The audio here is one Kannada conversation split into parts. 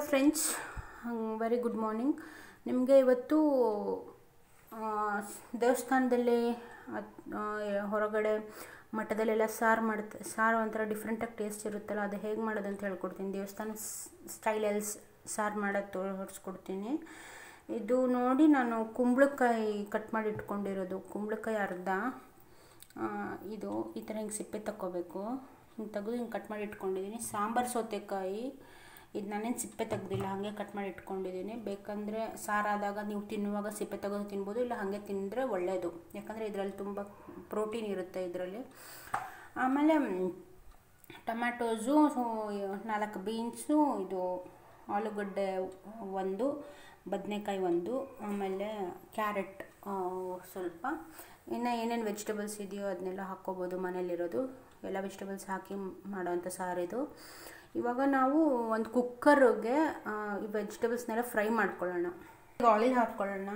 ಫ್ರೆಂಡ್ಸ್ ವೆರಿ ಗುಡ್ ಮಾರ್ನಿಂಗ್ ನಿಮಗೆ ಇವತ್ತು ಆ, ದೇವಸ್ಥಾನದಲ್ಲಿ ಅತ್- ಆ, ಹೊರಗಡೆ ಮಠದಲ್ಲೆಲ್ಲ ಸಾರು ಮಾಡುತ್ತೆ ಸಾರು ಒಂಥರ ಡಿಫ್ರೆಂಟಾಗಿ ಟೇಸ್ಟ್ ಇರುತ್ತಲ್ಲ ಅದು ಹೇಗೆ ಮಾಡೋದು ಅಂತ ಹೇಳ್ಕೊಡ್ತೀನಿ ದೇವಸ್ಥಾನ ಸ್ಟೈಲಲ್ಲಿ ಸಾರು ಮಾಡೋದು ತೋರಿಸ್ಕೊಡ್ತೀನಿ ಇದು ನೋಡಿ ನಾನು ಕುಂಬಳಕಾಯಿ ಕಟ್ ಮಾಡಿ ಇಟ್ಕೊಂಡಿರೋದು ಕುಂಬಳಕಾಯಿ ಅರ್ಧ ಆ, ಇದು ಈ ಥರ ಹಿಂಗೆ ಸಿಪ್ಪೆ ತಗೋಬೇಕು ಹಿಂಗೆ ತೆಗೆದು ಹಿಂಗೆ ಕಟ್ ಮಾಡಿ ಇಟ್ಕೊಂಡಿದ್ದೀನಿ ಸಾಂಬಾರು ಸೌತೆಕಾಯಿ ಇದು ನಾನೇನು ಸಿಪ್ಪೆ ತೆಗ್ದಿಲ್ಲ ಹಾಗೆ ಕಟ್ ಮಾಡಿ ಇಟ್ಕೊಂಡಿದ್ದೀನಿ ಬೇಕಂದರೆ ಸಾರಾದಾಗ ನೀವು ತಿನ್ನುವಾಗ ಸಿಪ್ಪೆ ತೆಗೆದು ತಿನ್ಬೋದು ಇಲ್ಲ ಹಾಗೆ ತಿಂದರೆ ಒಳ್ಳೆಯದು ಯಾಕಂದರೆ ಇದರಲ್ಲಿ ತುಂಬ ಪ್ರೋಟೀನ್ ಇರುತ್ತೆ ಇದರಲ್ಲಿ ಆಮೇಲೆ ಮ್, ಟೊಮ್ಯಾಟೋಸು ನಾಲ್ಕು ಬೀನ್ಸು ಇದು ಆಲೂಗಡ್ಡೆ ಒಂದು ಬದನೆಕಾಯಿ ಒಂದು ಆಮೇಲೆ ಕ್ಯಾರೆಟ್ ಸ್ವಲ್ಪ ಇನ್ನು ಏನೇನು ವೆಜಿಟೇಬಲ್ಸ್ ಇದೆಯೋ ಅದನ್ನೆಲ್ಲ ಹಾಕ್ಕೋಬೋದು ಮನೇಲಿರೋದು ಎಲ್ಲ ವೆಜಿಟೇಬಲ್ಸ್ ಹಾಕಿ ಮಾಡೋವಂಥ ಸಾರಿದು ಇವಾಗ ನಾವು ಒಂದು ಕುಕ್ಕರ್ಗೆ ಈ ವೆಜಿಟೇಬಲ್ಸ್ನೆಲ್ಲ ಫ್ರೈ ಮಾಡ್ಕೊಳ್ಳೋಣ ಆಯಿಲ್ ಹಾಕ್ಕೊಳ್ಳೋಣ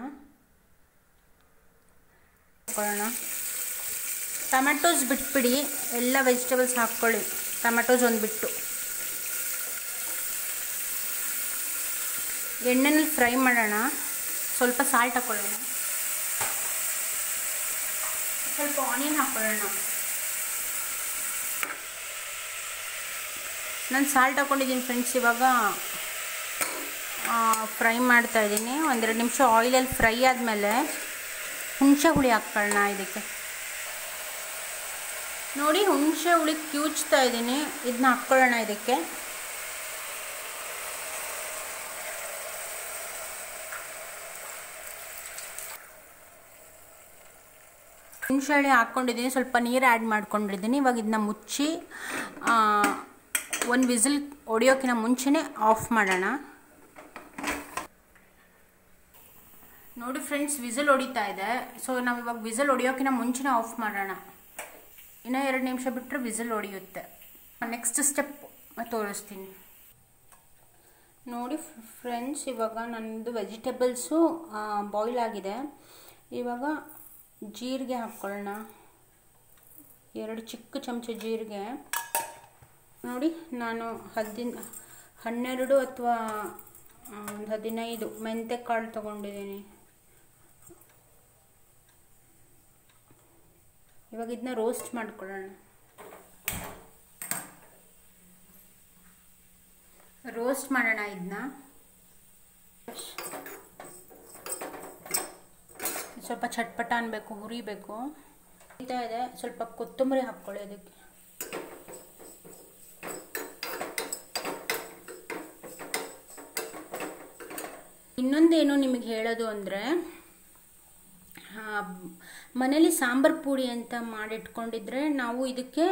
ಹಾಕ್ಕೊಳ್ಳೋಣ ಟೊಮ್ಯಾಟೋಸ್ ಬಿಟ್ಬಿಡಿ ಎಲ್ಲ ವೆಜಿಟೇಬಲ್ಸ್ ಹಾಕ್ಕೊಳ್ಳಿ ಟೊಮ್ಯಾಟೋಸ್ ಒಂದು ಬಿಟ್ಟು ಎಣ್ಣೆನಲ್ಲಿ ಫ್ರೈ ಮಾಡೋಣ ಸ್ವಲ್ಪ ಸಾಲ್ಟ್ ಹಾಕ್ಕೊಳ್ಳೋಣ ಸ್ವಲ್ಪ ಆನಿಯನ್ ಹಾಕ್ಕೊಳ್ಳೋಣ ನಾನು ಸಾಲ್ಟ್ ಹಾಕ್ಕೊಂಡಿದ್ದೀನಿ ಫ್ರೆಂಡ್ಸ್ ಇವಾಗ ಫ್ರೈ ಮಾಡ್ತಾ ಇದ್ದೀನಿ ಒಂದೆರಡು ನಿಮಿಷ ಆಯಿಲಲ್ಲಿ ಫ್ರೈ ಆದಮೇಲೆ ಹುಣಸೆ ಹುಳಿ ಹಾಕ್ಕೊಳ್ಳೋಣ ಇದಕ್ಕೆ ನೋಡಿ ಹುಣಸೆ ಹುಳಿ ಕ್ಯೂಚ್ತಾ ಇದ್ದೀನಿ ಇದನ್ನ ಹಾಕ್ಕೊಳ್ಳೋಣ ಇದಕ್ಕೆ ಹುಣಸೆ ಹುಳಿ ಹಾಕ್ಕೊಂಡಿದ್ದೀನಿ ಸ್ವಲ್ಪ ನೀರು ಆ್ಯಡ್ ಮಾಡ್ಕೊಂಡಿದ್ದೀನಿ ಇವಾಗ ಇದನ್ನ ಮುಚ್ಚಿ ಒಂದು ವಿಸಿಲ್ ಹೊಡಿಯೋಕ್ಕಿಂತ ಮುಂಚೆನೇ ಆಫ್ ಮಾಡೋಣ ನೋಡಿ ಫ್ರೆಂಡ್ಸ್ ವಿಸಿಲ್ ಹೊಡಿತಾ ಇದೆ ಸೊ ನಾವು ಇವಾಗ ವಿಸಿಲ್ ಹೊಡಿಯೋಕ್ಕಿಂತ ಮುಂಚೆನೇ ಆಫ್ ಮಾಡೋಣ ಇನ್ನೂ ಎರಡು ನಿಮಿಷ ಬಿಟ್ಟರೆ ವಿಸಿಲ್ ಹೊಡಿಯುತ್ತೆ ನೆಕ್ಸ್ಟ್ ಸ್ಟೆಪ್ ತೋರಿಸ್ತೀನಿ ನೋಡಿ ಫ್ರೆಂಡ್ಸ್ ಇವಾಗ ನನ್ನದು ವೆಜಿಟೇಬಲ್ಸು ಬಾಯ್ಲ್ ಆಗಿದೆ ಇವಾಗ ಜೀರಿಗೆ ಹಾಕ್ಕೊಳ್ಳೋಣ ಎರಡು ಚಿಕ್ಕ ಚಮಚ ಜೀರಿಗೆ ನೋಡಿ ನಾನು ಹದಿನ ಹನ್ನೆರಡು ಅಥವಾ ಒಂದು ಹದಿನೈದು ಮೆಂತೆ ಕಾಳು ತೊಗೊಂಡಿದ್ದೀನಿ ಇವಾಗ ಇದನ್ನ ರೋಸ್ಟ್ ಮಾಡ್ಕೊಳ್ಳೋಣ ರೋಸ್ಟ್ ಮಾಡೋಣ ಇದನ್ನ ಸ್ವಲ್ಪ ಚಟ್ಪಟ ಅನ್ಬೇಕು ಹುರಿಬೇಕು ಇದೆ ಸ್ವಲ್ಪ ಕೊತ್ತಂಬರಿ ಹಾಕ್ಕೊಳ್ಳಿ ಅದಕ್ಕೆ ಇನ್ನೊಂದೇನು ನಿಮಗೆ ಹೇಳೋದು ಅಂದರೆ ಮನೇಲಿ ಸಾಂಬಾರು ಪುಡಿ ಅಂತ ಮಾಡಿಟ್ಕೊಂಡಿದ್ರೆ ನಾವು ಇದಕ್ಕೆ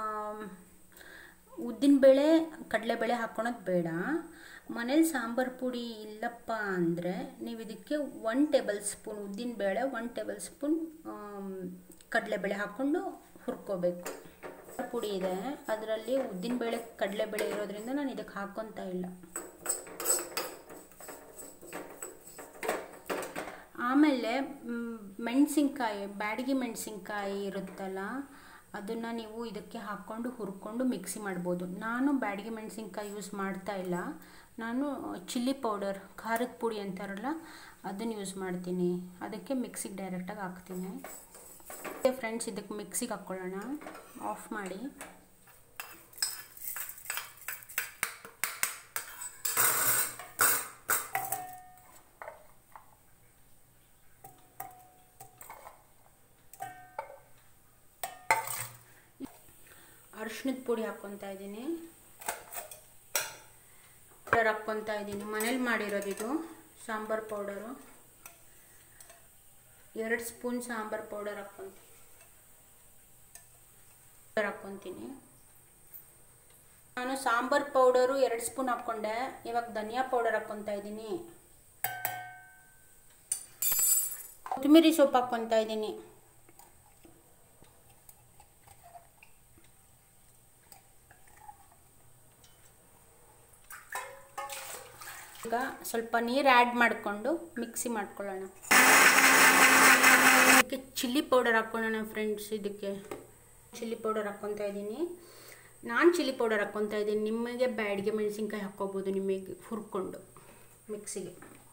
ಉದ್ದಿನಬೇಳೆ ಕಡಲೆಬೇಳೆ ಹಾಕ್ಕೊಳೋದು ಬೇಡ ಮನೇಲಿ ಸಾಂಬಾರು ಪುಡಿ ಇಲ್ಲಪ್ಪ ಅಂದರೆ ನೀವು ಇದಕ್ಕೆ ಒನ್ ಟೇಬಲ್ ಸ್ಪೂನ್ ಉದ್ದಿನಬೇಳೆ ಒನ್ ಟೇಬಲ್ ಸ್ಪೂನ್ ಕಡಲೆಬೇಳೆ ಹಾಕ್ಕೊಂಡು ಹುರ್ಕೋಬೇಕು ಪುಡಿ ಇದೆ ಅದರಲ್ಲಿ ಉದ್ದಿನಬೇಳೆ ಕಡಲೆಬೇಳೆ ಇರೋದ್ರಿಂದ ನಾನು ಇದಕ್ಕೆ ಹಾಕ್ಕೊತಾ ಇಲ್ಲ ಆಮೇಲೆ ಮೆಣಸಿನ್ಕಾಯಿ ಬ್ಯಾಡಗಿ ಮೆಣಸಿನ್ಕಾಯಿ ಇರುತ್ತಲ್ಲ ಅದನ್ನು ನೀವು ಇದಕ್ಕೆ ಹಾಕ್ಕೊಂಡು ಹುರ್ಕೊಂಡು ಮಿಕ್ಸಿ ಮಾಡ್ಬೋದು ನಾನು ಬ್ಯಾಡಗಿ ಮೆಣಸಿನ್ಕಾಯಿ ಯೂಸ್ ಮಾಡ್ತಾ ಇಲ್ಲ ನಾನು ಚಿಲ್ಲಿ ಪೌಡರ್ ಖಾರದ ಪುಡಿ ಅಂತಾರಲ್ಲ ಅದನ್ನು ಯೂಸ್ ಮಾಡ್ತೀನಿ ಅದಕ್ಕೆ ಮಿಕ್ಸಿಗೆ ಡೈರೆಕ್ಟಾಗಿ ಹಾಕ್ತೀನಿ ಫ್ರೆಂಡ್ಸ್ ಇದಕ್ಕೆ ಮಿಕ್ಸಿಗೆ ಹಾಕ್ಕೊಳ್ಳೋಣ ಆಫ್ ಮಾಡಿ ಅರಿಶಿಣದ ಪುಡಿ ಹಾಕ್ಕೊತಾ ಇದ್ದೀನಿ ಪೌಡರ್ ಹಾಕ್ಕೊತಾ ಇದ್ದೀನಿ ಮನೇಲಿ ಮಾಡಿರೋದು ಇದು ಸಾಂಬಾರು ಪೌಡರು ಎರಡು ಸ್ಪೂನ್ ಸಾಂಬಾರು ಪೌಡರ್ ಹಾಕ್ಕೊತೀನಿ ಹಾಕ್ಕೊತೀನಿ ನಾನು ಸಾಂಬಾರು ಪೌಡರು ಎರಡು ಸ್ಪೂನ್ ಹಾಕ್ಕೊಂಡೆ ಇವಾಗ ಧನಿಯಾ ಪೌಡರ್ ಹಾಕ್ಕೊತಾ ಇದ್ದೀನಿ ಕೊತ್ತಂಬರಿ ಸೊಪ್ಪು ಹಾಕ್ಕೊತಾ ಇದ್ದೀನಿ ಈಗ ಸ್ವಲ್ಪ ನೀರು ಆ್ಯಡ್ ಮಾಡಿಕೊಂಡು ಮಿಕ್ಸಿ ಮಾಡ್ಕೊಳ್ಳೋಣ ಇದಕ್ಕೆ ಚಿಲ್ಲಿ ಪೌಡರ್ ಹಾಕ್ಕೊಳ್ಳೋಣ ಫ್ರೆಂಡ್ಸ್ ಇದಕ್ಕೆ ಚಿಲ್ಲಿ ಪೌಡರ್ ಹಾಕ್ಕೊತಾ ಇದ್ದೀನಿ ನಾನು ಚಿಲ್ಲಿ ಪೌಡರ್ ಹಾಕ್ಕೊತಾ ಇದ್ದೀನಿ ನಿಮಗೆ ಬ್ಯಾಡಿಗೆ ಮೆಣಸಿನ್ಕಾಯಿ ಹಾಕ್ಕೋಬೋದು ನಿಮಗೆ ಹುರ್ಕೊಂಡು ಮಿಕ್ಸಿಗೆ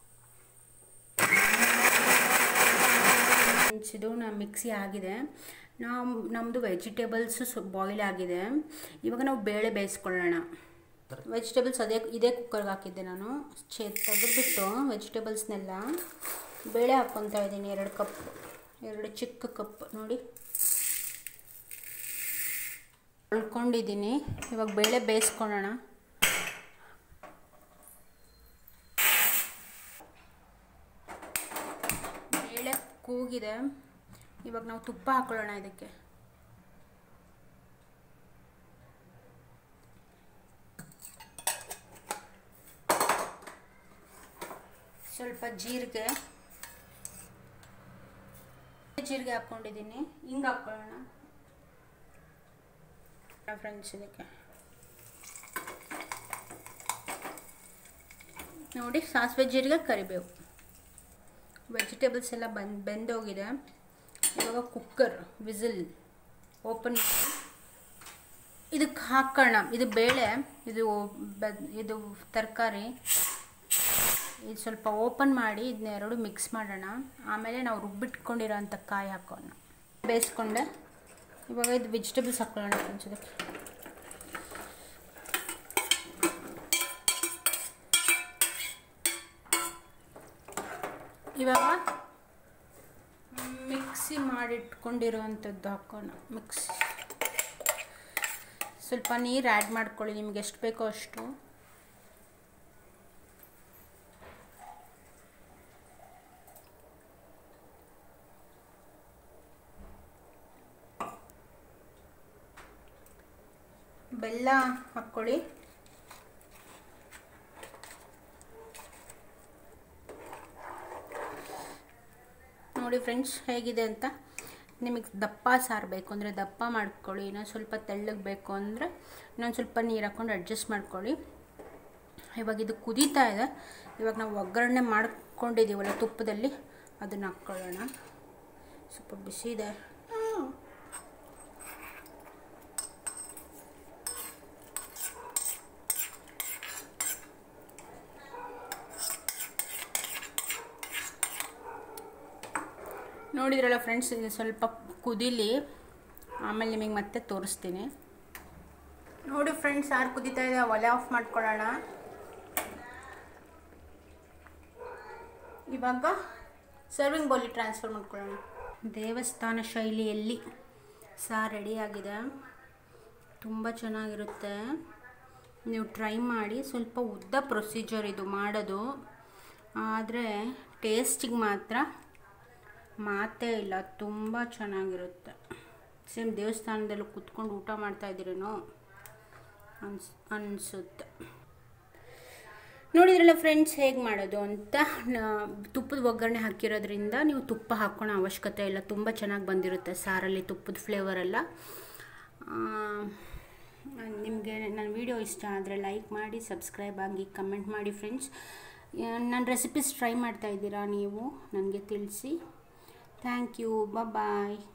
ಇದು ನಾ ಮಿಕ್ಸಿ ಆಗಿದೆ ನಾವು ನಮ್ಮದು ವೆಜಿಟೇಬಲ್ಸು ಸೊ ಬಾಯ್ಲ್ ಆಗಿದೆ ಇವಾಗ ನಾವು ಬೇಳೆ ಬೇಯಿಸ್ಕೊಳ್ಳೋಣ ವೆಜಿಟೇಬಲ್ಸ್ ಅದೇ ಇದೇ ಕುಕ್ಕರ್ಗೆ ಹಾಕಿದ್ದೆ ನಾನು ಚೆ ತೆಗೆದ್ಬಿಟ್ಟು ವೆಜಿಟೇಬಲ್ಸ್ನೆಲ್ಲ ಬೇಳೆ ಹಾಕ್ಕೊತಾ ಇದ್ದೀನಿ ಎರಡು ಕಪ್ ಎರಡು ಚಿಕ್ಕ ಕಪ್ ನೋಡಿ ತೊಳ್ಕೊಂಡಿದ್ದೀನಿ ಇವಾಗ ಬೇಳೆ ಬೇಯಿಸ್ಕೊಳ್ಳೋಣ ಬೇಳೆ ಕೂಗಿದೆ ಇವಾಗ ನಾವು ತುಪ್ಪ ಹಾಕೊಳ್ಳೋಣ ಇದಕ್ಕೆ ಸ್ವಲ್ಪ ಜೀರಿಗೆ ಜೀರಿಗೆ ಹಾಕ್ಕೊಂಡಿದ್ದೀನಿ ಹಿಂಗೆ ಹಾಕ್ಕೊಳ್ಳೋಣ ಫ್ರೆಂಡ್ಸ್ ಇದಕ್ಕೆ ನೋಡಿ ಸಾಸಿವೆ ಜೀರಿಗೆ ಕರಿಬೇವು ವೆಜಿಟೇಬಲ್ಸ್ ಎಲ್ಲ ಬಂದು ಬೆಂದೋಗಿದೆ ಇವಾಗ ಕುಕ್ಕರ್ ವಿಸಿಲ್ ಓಪನ್ ಇದಕ್ಕೆ ಹಾಕೋಣ ಇದು ಬೇಳೆ ಇದು ಇದು ತರಕಾರಿ ಇದು ಸ್ವಲ್ಪ ಓಪನ್ ಮಾಡಿ ಇದನ್ನ ಎರಡು ಮಿಕ್ಸ್ ಮಾಡೋಣ ಆಮೇಲೆ ನಾವು ರುಬ್ಬಿಟ್ಕೊಂಡಿರೋ ಅಂಥ ಕಾಯಿ ಹಾಕೋಣ ಬೇಯಿಸ್ಕೊಂಡೆ ಇವಾಗ ಇದು ವೆಜಿಟೇಬಲ್ಸ್ ಹಾಕೊಳ್ಳೋಣ ಫ್ರೆಂಡ್ಸ್ ಇದಕ್ಕೆ ಇವಾಗ ಮಿಕ್ಸಿ ಮಾಡಿಟ್ಕೊಂಡಿರುವಂಥದ್ದು ಹಾಕೋಣ ಮಿಕ್ಸ್ ಸ್ವಲ್ಪ ನೀರು ಆ್ಯಡ್ ಮಾಡ್ಕೊಳ್ಳಿ ನಿಮ್ಗೆ ಎಷ್ಟು ಬೇಕೋ ಅಷ್ಟು ಬೆಲ್ಲ ಹಾಕ್ಕೊಳ್ಳಿ ನೋಡಿ ಫ್ರೆಂಡ್ಸ್ ಹೇಗಿದೆ ಅಂತ ನಿಮಗೆ ದಪ್ಪ ಸಾರು ಬೇಕು ಅಂದರೆ ದಪ್ಪ ಮಾಡ್ಕೊಳ್ಳಿ ಇನ್ನೊಂದು ಸ್ವಲ್ಪ ತೆಳ್ಳಗೆ ಬೇಕು ಅಂದರೆ ಇನ್ನೊಂದು ಸ್ವಲ್ಪ ನೀರು ಹಾಕ್ಕೊಂಡು ಅಡ್ಜಸ್ಟ್ ಮಾಡ್ಕೊಳ್ಳಿ ಇವಾಗ ಇದು ಕುದೀತಾ ಇದೆ ಇವಾಗ ನಾವು ಒಗ್ಗರಣೆ ಮಾಡ್ಕೊಂಡಿದ್ದೀವಲ್ಲ ತುಪ್ಪದಲ್ಲಿ ಅದನ್ನು ಹಾಕ್ಕೊಳ್ಳೋಣ ಸ್ವಲ್ಪ ಬಿಸಿ ಇದೆ ನೋಡಿದ್ರಲ್ಲ ಫ್ರೆಂಡ್ಸ್ ಇದು ಸ್ವಲ್ಪ ಕುದೀಲಿ ಆಮೇಲೆ ನಿಮಗೆ ಮತ್ತೆ ತೋರಿಸ್ತೀನಿ ನೋಡಿ ಫ್ರೆಂಡ್ಸ್ ಸಾರು ಕುದೀತಾ ಇದೆ ಒಲೆ ಆಫ್ ಮಾಡ್ಕೊಳ್ಳೋಣ ಇವಾಗ ಸರ್ವಿಂಗ್ ಬೌಲಿ ಟ್ರಾನ್ಸ್ಫರ್ ಮಾಡ್ಕೊಳ್ಳೋಣ ದೇವಸ್ಥಾನ ಶೈಲಿಯಲ್ಲಿ ಸಾರು ರೆಡಿಯಾಗಿದೆ ತುಂಬ ಚೆನ್ನಾಗಿರುತ್ತೆ ನೀವು ಟ್ರೈ ಮಾಡಿ ಸ್ವಲ್ಪ ಉದ್ದ ಪ್ರೊಸೀಜರ್ ಇದು ಮಾಡೋದು ಆದರೆ ಟೇಸ್ಟಿಗೆ ಮಾತ್ರ ಮಾತೇ ಇಲ್ಲ ತುಂಬ ಚೆನ್ನಾಗಿರುತ್ತೆ ಸೇಮ್ ದೇವಸ್ಥಾನದಲ್ಲೂ ಕುತ್ಕೊಂಡು ಊಟ ಮಾಡ್ತಾ ಇದ್ದೀರೇನೋ ಅನ್ಸ್ ಅನಿಸುತ್ತೆ ನೋಡಿದ್ರಲ್ಲ ಫ್ರೆಂಡ್ಸ್ ಹೇಗೆ ಮಾಡೋದು ಅಂತ ತುಪ್ಪದ ಒಗ್ಗರಣೆ ಹಾಕಿರೋದ್ರಿಂದ ನೀವು ತುಪ್ಪ ಹಾಕ್ಕೊಳೋ ಅವಶ್ಯಕತೆ ಇಲ್ಲ ತುಂಬ ಚೆನ್ನಾಗಿ ಬಂದಿರುತ್ತೆ ಸಾರಲ್ಲಿ ತುಪ್ಪದ ಫ್ಲೇವರೆಲ್ಲ ನಿಮಗೆ ನನ್ನ ವಿಡಿಯೋ ಇಷ್ಟ ಆದರೆ ಲೈಕ್ ಮಾಡಿ ಸಬ್ಸ್ಕ್ರೈಬ್ ಆಗಿ ಕಮೆಂಟ್ ಮಾಡಿ ಫ್ರೆಂಡ್ಸ್ ನನ್ನ ರೆಸಿಪೀಸ್ ಟ್ರೈ ಮಾಡ್ತಾ ಇದ್ದೀರಾ ನೀವು ನನಗೆ ತಿಳಿಸಿ ಥ್ಯಾಂಕ್ ಯು ಬಾಯ್